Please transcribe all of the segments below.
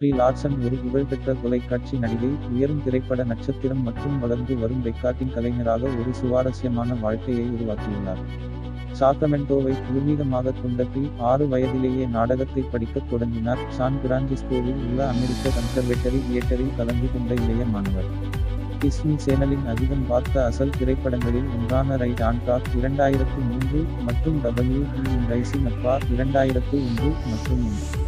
pre Larson ஒரு புகழ்பெற்ற தொலைக்காட்சி நடிகை உயரும் திரைப்பட நட்சத்திரம் மற்றும் வளர்ந்து வரும் ரெக்கார்டிங் கலைஞராக ஒரு சுவாரஸ்யமான வாழ்க்கையை உருவாக்கியுள்ளார் சாக்ரமெண்டோவை பூர்வீகமாக கொண்ட பி ஆறு வயதிலேயே நாடகத்தை படிக்கத் தொடங்கினார் சான் பிரான்சிஸ்கோவில் உள்ள அமெரிக்க கன்சர்வேட்டரி தியேட்டரில் கலந்து கொண்ட இளைய மாணவர் டிஸ்னி சேனலின் அதிகம் பார்த்த அசல் திரைப்படங்களில் ஒன்றான ரைட் ஆன் டாக் இரண்டாயிரத்து மூன்று மற்றும் டபிள்யூ டி ரைசிங் அப்பா இரண்டாயிரத்து ஒன்று மற்றும்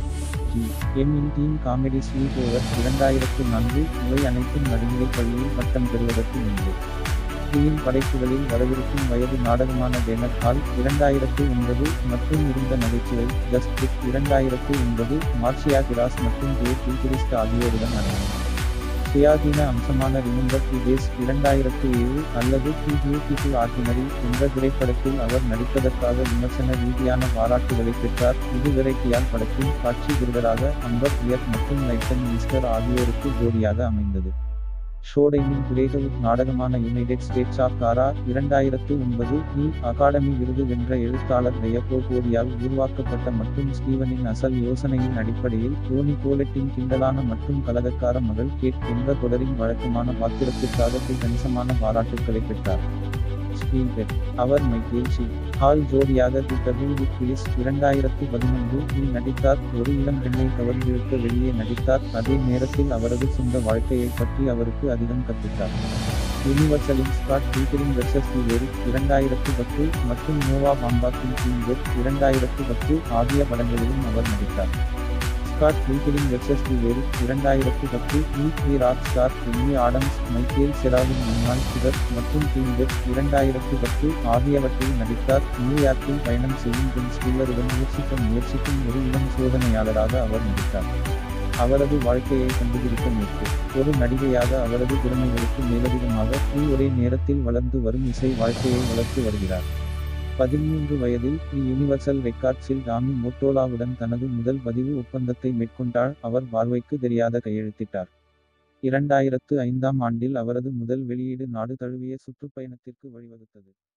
ஜி எம் இன் டீம் காமெடி ஸ்வீட் ஓவர் இரண்டாயிரத்து நான்கு இவை அனைத்தும் நடுநிலைப் பள்ளியில் பட்டம் பெறுவதற்கு முன்பு டீம் படைப்புகளில் வரவிருக்கும் வயது நாடகமான பேனர் ஹால் இரண்டாயிரத்து ஒன்பது மற்றும் இருந்த நகைச்சுவை ஜஸ்ட் இரண்டாயிரத்து ஒன்பது மார்ஷியா கிராஸ் மற்றும் ஜே கில்கிரிஸ்ட் ஆகியோருடன் அடங்கும் சுயாதீன அம்சமான ரிமெம்பர் தி டேஸ் இரண்டாயிரத்து ஏழு அல்லது தி பியூட்டிஃபுல் ஆர்டினரி என்ற திரைப்படத்தில் அவர் நடித்ததற்காக விமர்சன ரீதியான பாராட்டுகளை பெற்றார் இது வெரைட்டியால் படத்தின் காட்சி விருடராக அம்பர் பியர் மற்றும் லைட்டன் மிஸ்டர் ஆகியோருக்கு ஜோடியாக அமைந்தது ஷோடைனின் பிரேகவுட் நாடகமான யுனைடெட் ஸ்டேட்ஸ் ஆஃப் காரா இரண்டாயிரத்து ஒன்பது இல் அகாடமி விருது வென்ற எழுத்தாளர் டயப்போ கோடியால் உருவாக்கப்பட்ட மற்றும் ஸ்டீவனின் அசல் யோசனையின் அடிப்படையில் டோனி கோலெட்டின் கிண்டலான மற்றும் கலகக்கார மகள் கேட் என்ற தொடரின் வழக்கமான பாத்திரத்திற்காக கணிசமான பாராட்டுக்களை பெற்றார் ஸ்பீல்பெர்க் அவர் மைக்கேல் ஷி ஹால் ஜோடியாக தி டபிள்யூ பிலிஸ் இரண்டாயிரத்து பதினொன்று இல் நடித்தார் ஒரு இளம் பெண்ணை கவர்ந்திழுக்க வெளியே நடித்தார் அதே நேரத்தில் அவரது சொந்த வாழ்க்கையை பற்றி அவருக்கு அதிகம் கற்பித்தார் யூனிவர்சலின் ஸ்காட் பீட்டரின் வெர்சஸ் தி வெரிக் இரண்டாயிரத்து பத்து மற்றும் நோவா பாம்பாக்கின் டீம் இரண்டாயிரத்து பத்து ஆகிய படங்களிலும் அவர் நடித்தார் ஸ்காட் பீட்டரின் வெர்சஸ் தி வெரிக் இரண்டாயிரத்து பத்து இ the rock star Amy Adams Michael செராவின் முன்னாள் சிவர் மற்றும் டீம் வெப் இரண்டாயிரத்து பத்து ஆகியவற்றில் நடித்தார் நியூயார்க்கில் பயணம் செய்யும் பெண் ஸ்டீலருடன் முயற்சிக்க முயற்சிக்கும் ஒரு இளம் சோதனையாளராக அவர் நடித்தார் அவரது வாழ்க்கையை கண்டுபிடிக்க முயற்சி ஒரு நடிகையாக அவரது திறமைகளுக்கு மேலதிகமாக பூ ஒரே நேரத்தில் வளர்ந்து வரும் இசை வாழ்க்கையை வளர்த்து வருகிறார் பதிமூன்று வயதில் தி யூனிவர்சல் ரெக்கார்ட்ஸில் டாமி மோட்டோலாவுடன் தனது முதல் பதிவு ஒப்பந்தத்தை மேற்கொண்டாள் அவர் பார்வைக்கு தெரியாத கையெழுத்திட்டார் இரண்டாயிரத்து ஐந்தாம் ஆண்டில் அவரது முதல் வெளியீடு நாடு தழுவிய சுற்றுப்பயணத்திற்கு வழிவகுத்தது